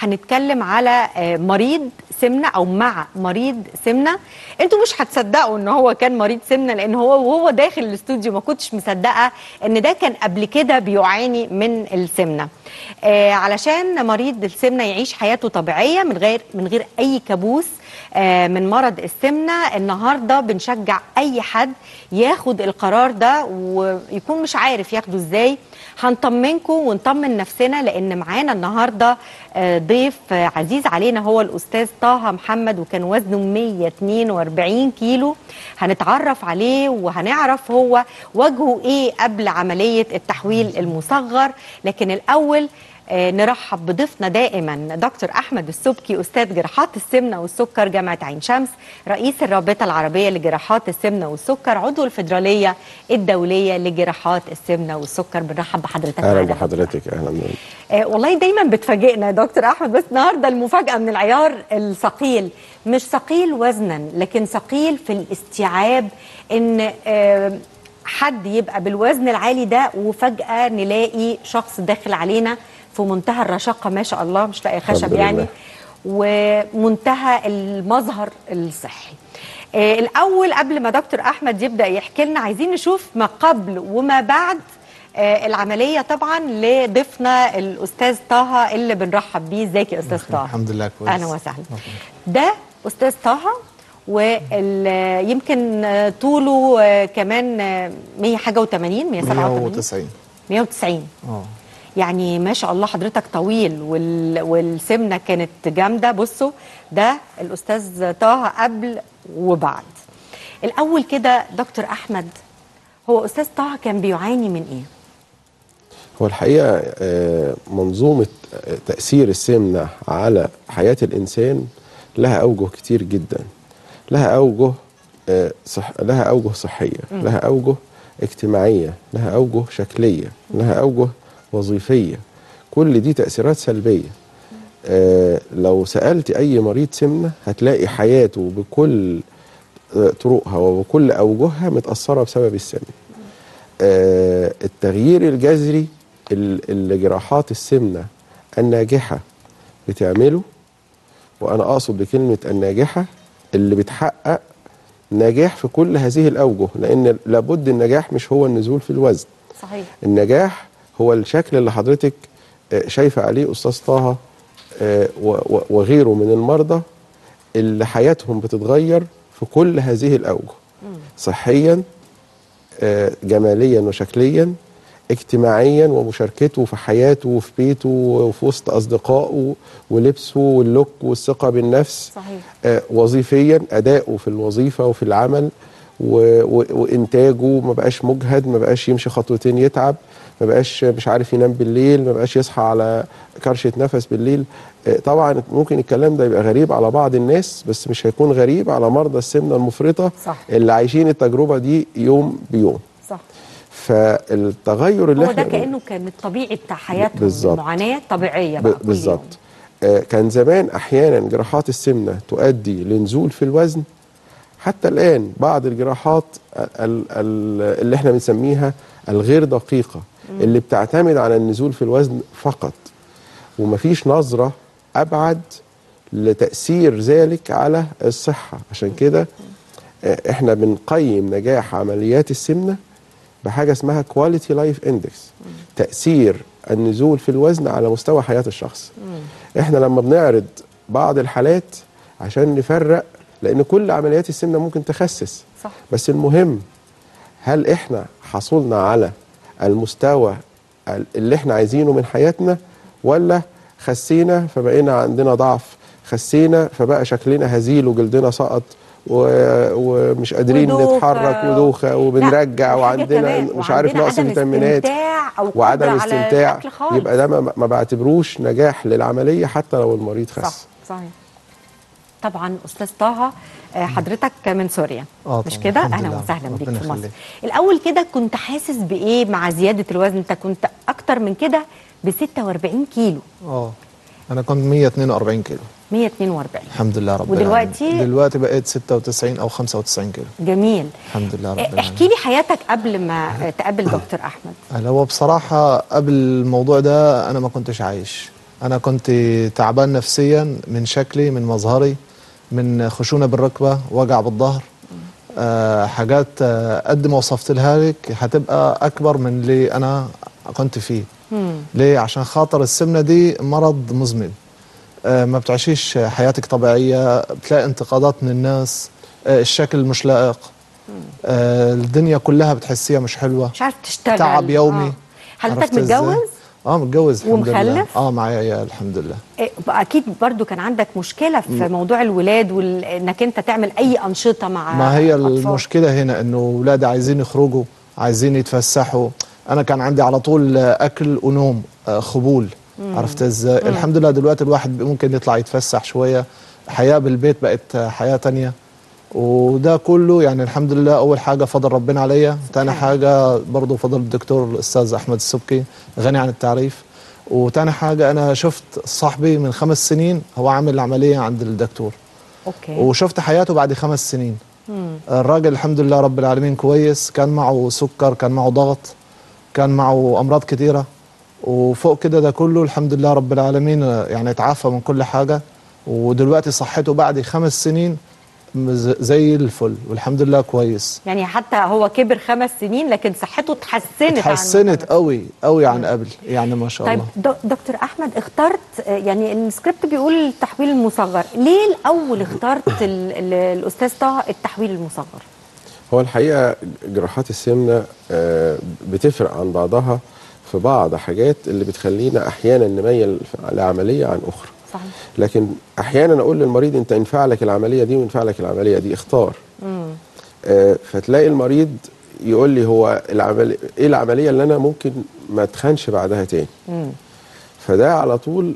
هنتكلم على آه، مريض سمنه او مع مريض سمنه انتوا مش هتصدقوا ان هو كان مريض سمنه لان هو وهو داخل الاستوديو ما كنتش مصدقه ان ده كان قبل كده بيعاني من السمنه آه علشان مريض السمنه يعيش حياته طبيعيه من غير من غير اي كابوس آه، من مرض السمنه النهارده بنشجع اي حد ياخد القرار ده ويكون مش عارف ياخده ازاي هنطمنكم ونطمن نفسنا لان معانا النهارده آه، ضيف آه، عزيز علينا هو الاستاذ طه محمد وكان وزنه 142 كيلو هنتعرف عليه وهنعرف هو وجهه ايه قبل عمليه التحويل المصغر لكن الاول آه، نرحب بضيفنا دائما دكتور احمد السبكي استاذ جراحات السمنه والسكر جامعه عين شمس رئيس الرابطه العربيه لجراحات السمنه والسكر عضو الفدراليه الدوليه لجراحات السمنه والسكر بنرحب بحضرتك
اهلا
معانا.
بحضرتك اهلا بيك
آه والله دايما بتفاجئنا يا دكتور احمد بس النهارده المفاجاه من العيار الثقيل مش ثقيل وزنا لكن ثقيل في الاستيعاب ان آه حد يبقى بالوزن العالي ده وفجاه نلاقي شخص داخل علينا في منتهى الرشاقه ما شاء الله مش لاقي خشب
الحمد
يعني
لله.
ومنتهى المظهر الصحي آه الاول قبل ما دكتور احمد يبدا يحكي لنا عايزين نشوف ما قبل وما بعد آه العمليه طبعا لضيفنا الاستاذ طه اللي بنرحب بيه ازيك يا استاذ طه
الحمد لله كويس
اهلا وسهلا ده استاذ طه ويمكن طوله آه، كمان آه، 100 حاجه و80 187
190
190
اه
يعني ما شاء الله حضرتك طويل وال... والسمنه كانت جامده بصوا ده الاستاذ طه قبل وبعد الاول كده دكتور احمد هو استاذ طه كان بيعاني من ايه
هو الحقيقه آه، منظومه آه، تاثير السمنه على حياه الانسان لها اوجه كتير جدا لها اوجه آه، صح لها اوجه صحيه
مم.
لها اوجه اجتماعيه لها اوجه شكليه لها اوجه وظيفيه كل دي تاثيرات سلبيه آه، لو سالت اي مريض سمنه هتلاقي حياته بكل آه، طرقها وبكل اوجهها متاثره بسبب السمنه آه، التغيير الجذري ال- اللي جراحات السمنه الناجحه بتعمله وانا اقصد بكلمه الناجحه اللي بتحقق نجاح في كل هذه الاوجه لان لابد النجاح مش هو النزول في الوزن
صحيح
النجاح هو الشكل اللي حضرتك آه، شايفه عليه استاذ طه آه، و- و- وغيره من المرضى اللي حياتهم بتتغير في كل هذه الاوجه صحيا آه، جماليا وشكليا اجتماعيا ومشاركته في حياته وفي بيته وفي وسط اصدقائه ولبسه واللوك والثقه بالنفس
صحيح
آه، وظيفيا اداؤه في الوظيفه وفي العمل و... و... وانتاجه ما بقاش مجهد ما بقاش يمشي خطوتين يتعب ما بقاش مش عارف ينام بالليل ما بقاش يصحى على كرشه نفس بالليل آه، طبعا ممكن الكلام ده يبقى غريب على بعض الناس بس مش هيكون غريب على مرضى السمنه المفرطه
صح.
اللي عايشين التجربه دي يوم بيوم
صح
فالتغير اللي
هو
احنا
ده كانه كان الطبيعي بتاع حياتهم
بالظبط.
معاناه طبيعيه
ب-
بقى كل
بالظبط
يوم.
آه، كان زمان احيانا جراحات السمنه تؤدي لنزول في الوزن حتى الان بعض الجراحات ال- ال- ال- اللي احنا بنسميها الغير دقيقه اللي بتعتمد على النزول في الوزن فقط ومفيش نظره ابعد لتاثير ذلك على الصحه عشان كده آه، احنا بنقيم نجاح عمليات السمنه بحاجه اسمها كواليتي لايف اندكس تاثير النزول في الوزن على مستوى حياه الشخص احنا لما بنعرض بعض الحالات عشان نفرق لان كل عمليات السمنه ممكن تخسس
صح.
بس المهم هل احنا حصلنا على المستوى ال- اللي احنا عايزينه من حياتنا ولا خسينا فبقينا عندنا ضعف خسينا فبقى شكلنا هزيل وجلدنا سقط و... ومش قادرين
ودوخة.
نتحرك ودوخه وبنرجع
لا، وحاجة
وعندنا
كمان،
مش عارف
وعندنا
نقص
عدم
فيتامينات
استمتاع أو قدرة
وعدم
على
استمتاع
الأكل خالص.
يبقى ده ما, ما بعتبروش نجاح للعمليه حتى لو المريض خس
صح صحيح طبعا استاذ طه آه، حضرتك من سوريا
آه
مش
طبعاً،
كده
الحمد
اهلا
لله.
وسهلا بيك
ربنا
في مصر
يخليك.
الاول كده كنت حاسس بايه مع زياده الوزن انت كنت اكتر من كده ب 46 كيلو
اه انا كنت 142 كيلو
142
الحمد لله رب
ودلوقتي؟
العالمين. دلوقتي بقيت 96 او 95 كيلو
جميل
الحمد لله رب
آه،
العالمين
احكي لي حياتك قبل ما آه، تقابل دكتور احمد
هلا هو بصراحة قبل الموضوع ده أنا ما كنتش عايش انا كنت تعبان نفسيا من شكلي من مظهري من خشونه بالركبه وجع بالظهر آه حاجات آه قد ما وصفت لها لك هتبقى اكبر من اللي انا كنت فيه ليه عشان خاطر السمنه دي مرض مزمن آه ما بتعيشيش حياتك طبيعيه بتلاقي انتقادات من الناس آه الشكل مش لائق آه الدنيا كلها بتحسيها مش حلوه
مش عارف تشتغل
تعب يومي
آه. حضرتك
عرفت إزاي؟
متجوز
اه متجوز الحمد لله
ومخلف؟
اه معايا عيال الحمد لله
إيه، اكيد برضو كان عندك مشكله في
م-
موضوع الولاد وانك انت تعمل اي انشطه مع
ما هي
أطفال.
المشكله هنا انه اولادي عايزين يخرجوا عايزين يتفسحوا انا كان عندي على طول آه، اكل ونوم آه، خبول
مم.
عرفت ازاي
مم.
الحمد لله دلوقتي الواحد ممكن يطلع يتفسح شويه حياه بالبيت بقت آه، حياه تانية وده كله يعني الحمد لله اول حاجه فضل ربنا عليا تاني حاجه برضه فضل الدكتور الاستاذ احمد السبكي غني عن التعريف وتاني حاجه انا شفت صاحبي من خمس سنين هو عامل عمليه عند الدكتور
اوكي
وشفت حياته بعد خمس سنين
مم.
الراجل الحمد لله رب العالمين كويس كان معه سكر كان معه ضغط كان معه امراض كتيره وفوق كده ده كله الحمد لله رب العالمين آه، يعني اتعافى من كل حاجه ودلوقتي صحته بعد خمس سنين ز- زي الفل والحمد لله كويس
يعني حتى هو كبر خمس سنين لكن صحته اتحسنت عن
اتحسنت قوي قوي عن قبل يعني ما شاء
طيب
الله
دو- دكتور احمد اخترت آه، يعني السكريبت بيقول التحويل المصغر ليه الاول اخترت ال- ال- الاستاذ طه التحويل المصغر
هو الحقيقه جراحات السمنه آه، بتفرق عن بعضها في بعض حاجات اللي بتخلينا احيانا نميل لعمليه عن اخرى
صحيح
لكن احيانا اقول للمريض انت ينفع لك العمليه دي وينفع لك العمليه دي اختار
مم.
آه، فتلاقي المريض يقول لي هو العمل ايه العمليه اللي انا ممكن ما اتخنش بعدها تاني
مم.
فده على طول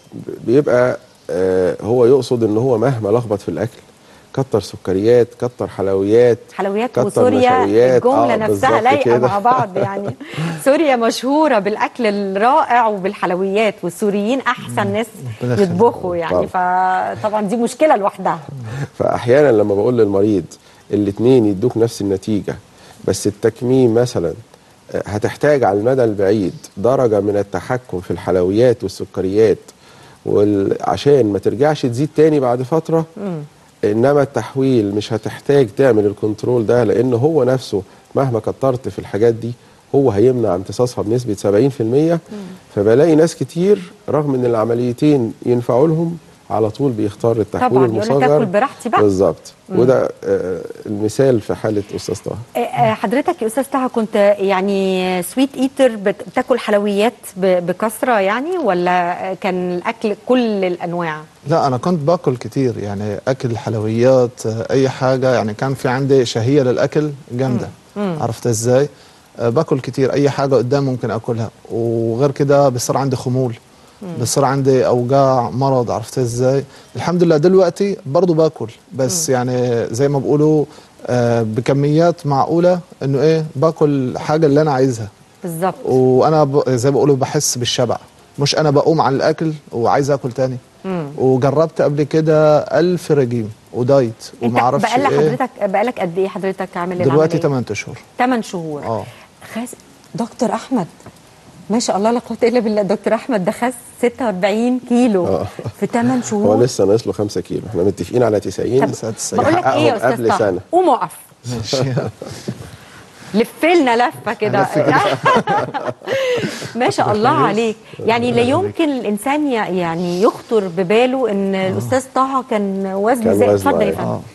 بيبقى آه، هو يقصد ان هو مهما لخبط في الاكل كتر سكريات كتر حلويات
حلويات
كتر
وسوريا
نشويات.
الجمله
آه،
نفسها
بالظبط
لايقه
كده.
مع بعض يعني سوريا مشهوره بالاكل الرائع وبالحلويات والسوريين احسن ناس
ربنا يخليك.
يطبخوا يعني فطبعا دي مشكله لوحدها
فاحيانا لما بقول للمريض الاثنين يدوك نفس النتيجه بس التكميم مثلا آه، هتحتاج على المدى البعيد درجه من التحكم في الحلويات والسكريات وال- عشان ما ترجعش تزيد تاني بعد فتره انما التحويل مش هتحتاج تعمل الكنترول ده لان هو نفسه مهما كترت في الحاجات دي هو هيمنع امتصاصها بنسبه 70% فبلاقي ناس كتير رغم ان العمليتين ينفعوا لهم على طول بيختار التحويل
طبعاً، يقول لك
المصغر
تاكل براحتي بقى.
بالظبط
مم.
وده آه، المثال في حاله استاذ طه
آه، آه، حضرتك يا استاذ طه كنت يعني سويت ايتر بتاكل حلويات ب- بكثره يعني ولا آه، كان الاكل كل الانواع
لا انا كنت باكل كتير يعني اكل حلويات آه، اي حاجه يعني كان في عندي شهيه للاكل جامده
مم.
عرفت ازاي آه، باكل كتير اي حاجه قدام ممكن اكلها وغير كده بيصير عندي خمول بيصير عندي اوجاع مرض عرفت ازاي الحمد لله دلوقتي برضو باكل بس يعني زي ما بيقولوا آه، بكميات معقوله انه ايه باكل حاجه اللي انا عايزها
بالظبط
وانا ب... زي ما بيقولوا بحس بالشبع مش انا بقوم عن الاكل وعايز اكل تاني
مم.
وجربت قبل كده ألف رجيم ودايت
انت
وما اعرفش
بقالك
ايه
حضرتك بقالك قد ايه حضرتك عامل
دلوقتي
العملية؟
8 اشهر
8 شهور
اه
خس دكتور احمد ما شاء الله لا قوه الا بالله دكتور احمد ده خس 46 كيلو
آه.
في 8
هو
شهور
لسه ناقص له 5 كيلو احنا متفقين على 90
طب بقول لك ايه يا
يحققهم
استاذ
قبل
طه
سنه
قوم اقف
ماشي
لف لنا لفه كده ما شاء الله عليك يعني لا يمكن الانسان ي- يعني يخطر بباله ان الاستاذ طه كان وزنه
كان
زي
وزنه
اتفضل يا
عالي.
فندم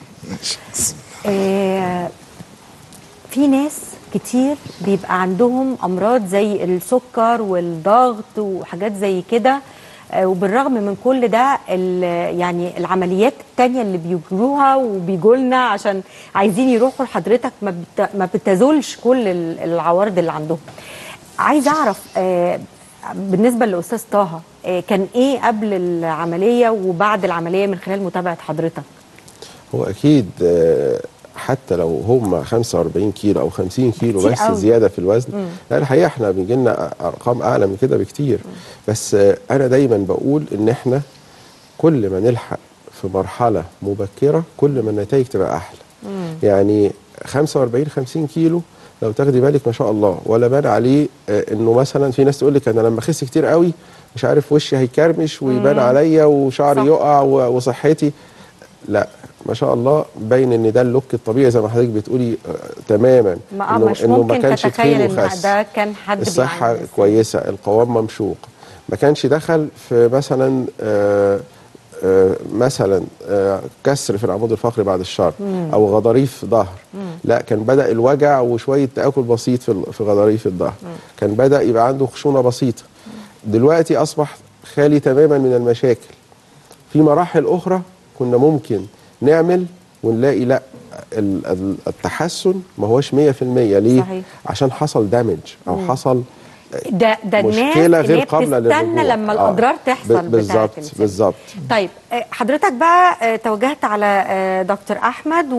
آه، في ناس كتير بيبقى عندهم امراض زي السكر والضغط وحاجات زي كده آه، وبالرغم من كل ده ال- يعني العمليات التانية اللي بيجروها وبيجولنا عشان عايزين يروحوا لحضرتك ما, بت... ما بتزولش كل ال- العوارض اللي عندهم عايز اعرف آه، بالنسبة للأستاذ طه آه، كان ايه قبل العملية وبعد العملية من خلال متابعة حضرتك
هو اكيد آه، حتى لو هم 45 كيلو او 50 كيلو
كتير
بس
قوي.
زياده في الوزن
مم.
لا الحقيقه احنا بيجي لنا ارقام اعلى من كده بكتير بس آه، انا دايما بقول ان احنا كل ما نلحق في مرحله مبكره كل ما النتائج تبقى احلى يعني 45 50 كيلو لو تاخدي بالك ما شاء الله ولا بان عليه آه، انه مثلا في ناس تقول لك انا لما اخس كتير قوي مش عارف وشي هيكرمش ويبان
مم.
عليا وشعري
صح.
يقع و- وصحتي لا ما شاء الله باين ان ده اللوك الطبيعي زي ما حضرتك بتقولي آه، تماما
ما آه، مش ممكن تتخيل
تخين
ان
وخس.
ده كان حد
الصحة
بيعاني.
كويسة القوام ممشوق ما كانش دخل في مثلا آه آه مثلا آه كسر في العمود الفقري بعد الشر
مم.
او غضاريف ظهر
مم.
لا كان بدا الوجع وشويه تاكل بسيط في ال- في غضاريف الظهر كان بدا يبقى عنده خشونه بسيطه دلوقتي اصبح خالي تماما من المشاكل في مراحل اخرى كنا ممكن نعمل ونلاقي لا ال- ال- التحسن ما هوش 100% ليه
صحيح.
عشان حصل دامج او
مم.
حصل
ده ده الناس
مشكله
اللي
غير
هي
قابله
بتستنى
للرجوع
لما
آه.
الاضرار
ب-
تحصل بتاعت
بالظبط
الإنسان.
بالظبط
طيب آه، حضرتك بقى آه، توجهت على آه، دكتور احمد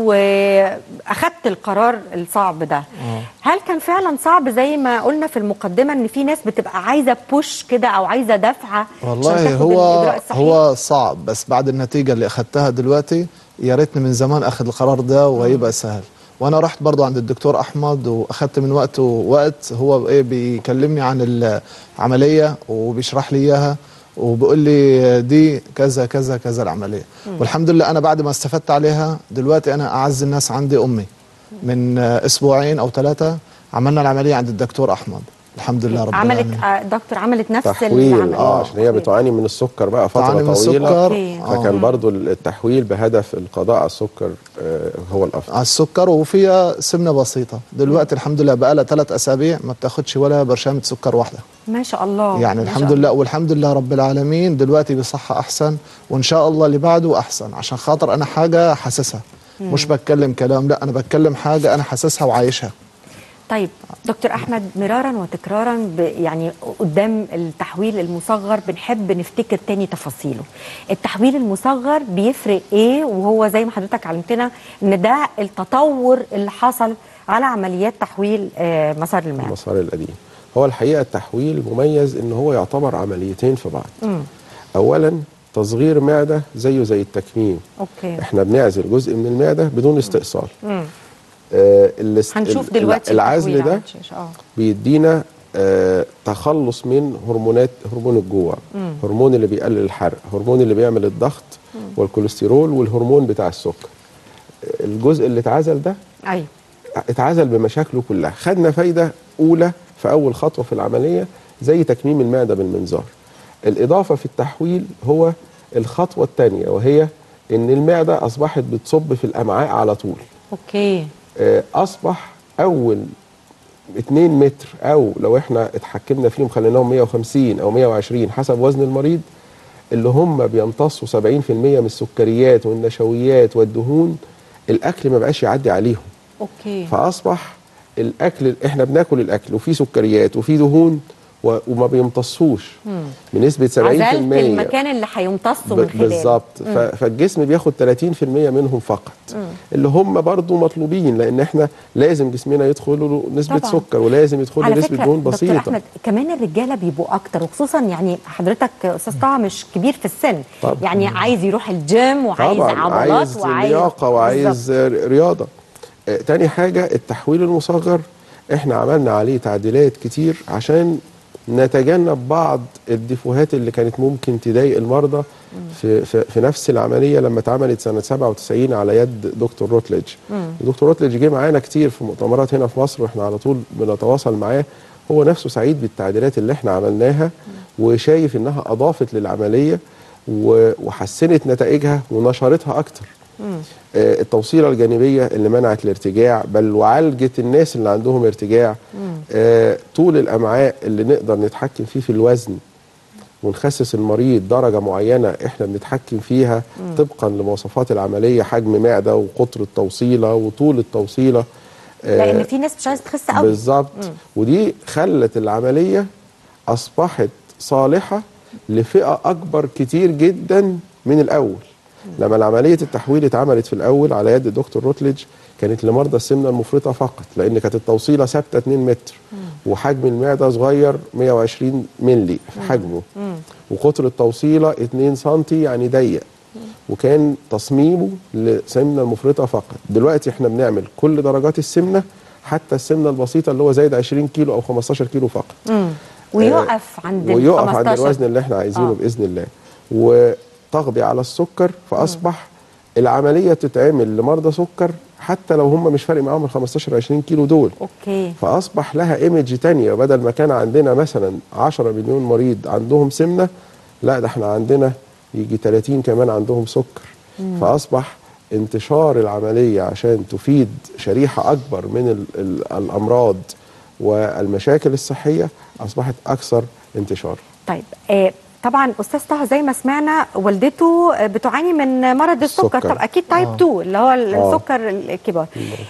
واخدت القرار الصعب ده هل كان فعلا صعب زي ما قلنا في المقدمه ان في ناس بتبقى عايزه بوش كده او عايزه دفعه عشان
والله
تاخد
هو
الإجراء الصحيح؟
هو صعب بس بعد النتيجه اللي اخذتها دلوقتي يا ريتني من زمان اخذ القرار ده ويبقى سهل وانا رحت برضو عند الدكتور احمد واخذت من وقته وقت هو ايه بيكلمني عن العمليه وبيشرح لي اياها وبيقول لي دي كذا كذا كذا العمليه
مم.
والحمد لله انا بعد ما استفدت عليها دلوقتي انا اعز الناس عندي امي من اسبوعين او ثلاثه عملنا العمليه عند الدكتور احمد الحمد لله رب
عملت
العالمين
آه، دكتور عملت نفس
تحويل
العمليه
اه عشان هي بتعاني من السكر بقى
بتعاني
فتره
من
طويله
السكر.
أوكي.
فكان
آه.
برضو التحويل بهدف القضاء على السكر آه هو الافضل
على السكر وفيها سمنه بسيطه دلوقتي الحمد لله بقى لها ثلاث اسابيع ما بتاخدش ولا برشامه سكر واحده
ما شاء الله
يعني
ما
الحمد
شاء
لله والحمد لله رب العالمين دلوقتي بصحه احسن وان شاء الله اللي بعده احسن عشان خاطر انا حاجه حاسسها
مم.
مش بتكلم كلام لا انا بتكلم حاجه انا حاسسها وعايشها
طيب دكتور احمد مرارا وتكرارا ب يعني قدام التحويل المصغر بنحب نفتكر تاني تفاصيله التحويل المصغر بيفرق ايه وهو زي ما حضرتك علمتنا ان ده التطور اللي حصل على عمليات تحويل آه، مسار المعده
المسار القديم هو الحقيقه التحويل مميز ان هو يعتبر عمليتين في بعض
مم.
اولا تصغير معده زيه زي التكميم
اوكي
احنا بنعزل جزء من المعده بدون استئصال
مم.
آه الاست-
هنشوف
ال-
دلوقتي
العزل
التحويل
ده
على الشاشة. اه
بيدينا آه تخلص من هرمونات هرمون الجوع
مم.
هرمون اللي بيقلل الحرق هرمون اللي بيعمل الضغط والكوليسترول والهرمون بتاع السكر آه، الجزء اللي اتعزل ده
ايوه
اتعزل بمشاكله كلها خدنا فايدة أولى في أول خطوة في العملية زي تكميم المعدة بالمنظار الإضافة في التحويل هو الخطوة الثانية وهي إن المعدة أصبحت بتصب في الأمعاء على طول
اوكي
آه، أصبح أول 2 متر أو لو إحنا اتحكمنا فيهم خليناهم 150 أو 120 حسب وزن المريض اللي هم بيمتصوا 70% من السكريات والنشويات والدهون الأكل ما بقاش يعدي عليهم
اوكي
فاصبح الاكل احنا بناكل الاكل وفيه سكريات وفيه دهون و- وما بيمتصوش
مم.
بنسبه 70%
عزلت المكان اللي هيمتصوا من
ب-
خلاله
بالظبط
مم.
ف- فالجسم بياخد 30% منهم فقط
مم.
اللي هم برضو مطلوبين لان احنا لازم جسمنا يدخل له نسبه
طبعاً.
سكر ولازم يدخل له
على
نسبه
فكرة
دهون
دكتور
بسيطه
احمد كمان الرجاله بيبقوا اكتر وخصوصا يعني حضرتك استاذ طه مش كبير في السن
طبعاً.
يعني عايز يروح الجيم وعايز
طبعا
عضلات
عايز
وعايز
لياقه وعايز رياضه آه، تاني حاجه التحويل المصغر احنا عملنا عليه تعديلات كتير عشان نتجنب بعض الديفوهات اللي كانت ممكن تضايق المرضى في, في, في نفس العمليه لما اتعملت سنه 97 على يد دكتور روتليج دكتور روتليج جه معانا كتير في مؤتمرات هنا في مصر واحنا على طول بنتواصل معاه هو نفسه سعيد بالتعديلات اللي احنا عملناها وشايف انها اضافت للعمليه و- وحسنت نتائجها ونشرتها اكتر آه، التوصيله الجانبيه اللي منعت الارتجاع بل وعالجت الناس اللي عندهم ارتجاع آه، طول الامعاء اللي نقدر نتحكم فيه في الوزن ونخسس المريض درجه معينه احنا بنتحكم فيها
مم.
طبقا لمواصفات العمليه حجم معده وقطر التوصيله وطول التوصيله آه،
لان في ناس مش عايزه تخس قوي
بالظبط
مم.
ودي خلت العمليه اصبحت صالحه لفئه اكبر كتير جدا من الاول لما العمليه التحويل اتعملت في الاول على يد الدكتور روتليج كانت لمرضى السمنه المفرطه فقط لان كانت التوصيله ثابته 2 متر وحجم المعده صغير 120 مللي في حجمه
مم.
وقطر التوصيله 2 سم يعني ضيق وكان تصميمه للسمنه المفرطه فقط دلوقتي احنا بنعمل كل درجات السمنه حتى السمنه البسيطه اللي هو زايد 20 كيلو او 15 كيلو فقط
مم. ويقف عند ال
ويقف عند
15.
الوزن اللي احنا عايزينه
آه.
آه. باذن الله وتغطي على السكر فاصبح العمليه تتعمل لمرضى سكر حتى لو هم مش فارق معاهم ال 15 20 كيلو دول
اوكي
فاصبح لها ايمج تانية بدل ما كان عندنا مثلا 10 مليون مريض عندهم سمنه لا ده احنا عندنا يجي 30 كمان عندهم سكر
مم.
فاصبح انتشار العمليه عشان تفيد شريحه اكبر من ال ال الامراض والمشاكل الصحيه اصبحت اكثر انتشار
طيب آه طبعا استاذ طه زي ما سمعنا والدته آه، بتعاني من مرض السكر
السكر.
طب اكيد تايب
آه.
2 اللي هو
آه.
السكر الكبار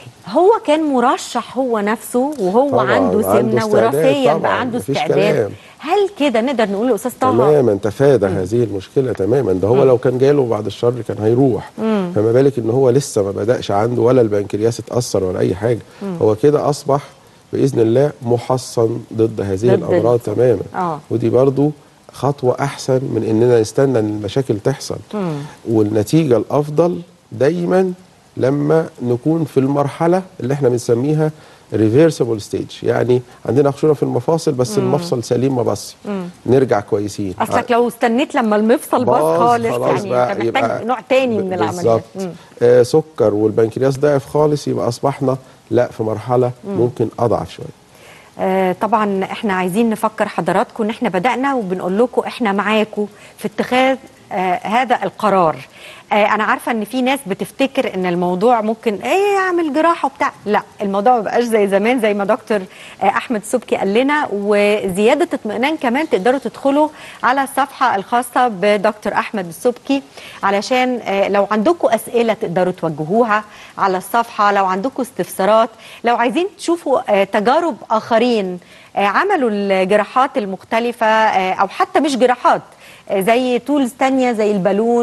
هو كان مرشح هو نفسه وهو
طبعاً،
عنده
عنده
سمنه
استعداد
وراثيا
طبعاً،
بقى عنده
مفيش
استعداد
كلام.
هل كده نقدر نقول لاستاذ طه
تماما تفادى هذه المشكله تماما ده هو
مم.
لو كان جاله بعد الشر كان هيروح
مم.
فما بالك ان هو لسه ما بداش عنده ولا البنكرياس اتاثر ولا اي حاجه
مم.
هو كده اصبح باذن الله محصن ضد هذه
ضد
الامراض
السكر.
تماما
اه
ودي برضو خطوه احسن من اننا نستنى ان المشاكل تحصل
مم.
والنتيجه الافضل دايما لما نكون في المرحله اللي احنا بنسميها ريفيرسبل ستيج يعني عندنا خشونه في المفاصل بس
مم.
المفصل سليم ما بص
مم.
نرجع كويسين
اصلك لو استنيت لما المفصل باظ
باظ
خالص
خلاص
يعني
بقى
انت محتاج
يبقى
نوع تاني من العمليات
بالظبط
مم.
آه سكر والبنكرياس ضعف خالص يبقى اصبحنا لا في مرحله
مم.
ممكن اضعف شويه
آه، طبعا احنا عايزين نفكر حضراتكم ان احنا بدأنا وبنقول لكم احنا معاكم في اتخاذ آه هذا القرار آه انا عارفه ان في ناس بتفتكر ان الموضوع ممكن ايه اعمل جراحه وبتاع لا الموضوع ما بقاش زي زمان زي ما دكتور آه احمد سبكي قال لنا وزياده اطمئنان كمان تقدروا تدخلوا على الصفحه الخاصه بدكتور احمد السبكي علشان آه لو عندكم اسئله تقدروا توجهوها على الصفحه لو عندكم استفسارات لو عايزين تشوفوا آه تجارب اخرين آه عملوا الجراحات المختلفه آه او حتى مش جراحات آه زي تولز تانية زي البالون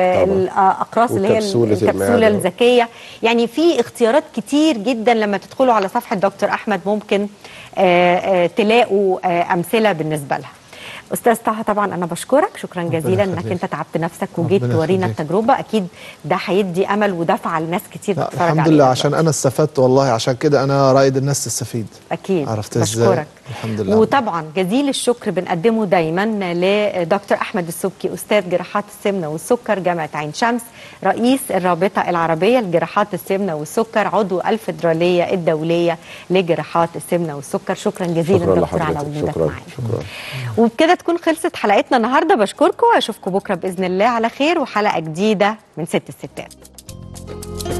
والاقراص اللي هي
وكبسولة
الكبسوله
المعدة.
الذكيه يعني في اختيارات كتير جدا لما تدخلوا على صفحه دكتور احمد ممكن آه، آه، تلاقوا آه، امثله بالنسبه لها استاذ طه طبعا انا بشكرك شكرا جزيلا انك
يخليك.
انت تعبت نفسك وجيت
ربنا
تورينا
يخليك.
التجربه اكيد ده هيدي امل ودفعه لناس كتير
لا
تتفرج
الحمد
علينا
لله عشان انا استفدت والله عشان كده انا رايد الناس تستفيد
اكيد
عرفت ازاي
بشكرك
الحمد لله
وطبعا جزيل الشكر بنقدمه دايما لدكتور احمد السبكي استاذ جراحات السمنه والسكر جامعه عين شمس رئيس الرابطه العربيه لجراحات السمنه والسكر عضو الفدراليه الدوليه لجراحات السمنه والسكر شكرا جزيلا
شكرا
دكتور على
لحضرتك
وجودك
شكرا
معانا
شكرا
وبكده تكون خلصت حلقتنا النهارده بشكركم واشوفكم بكره باذن الله على خير وحلقه جديده من ست الستات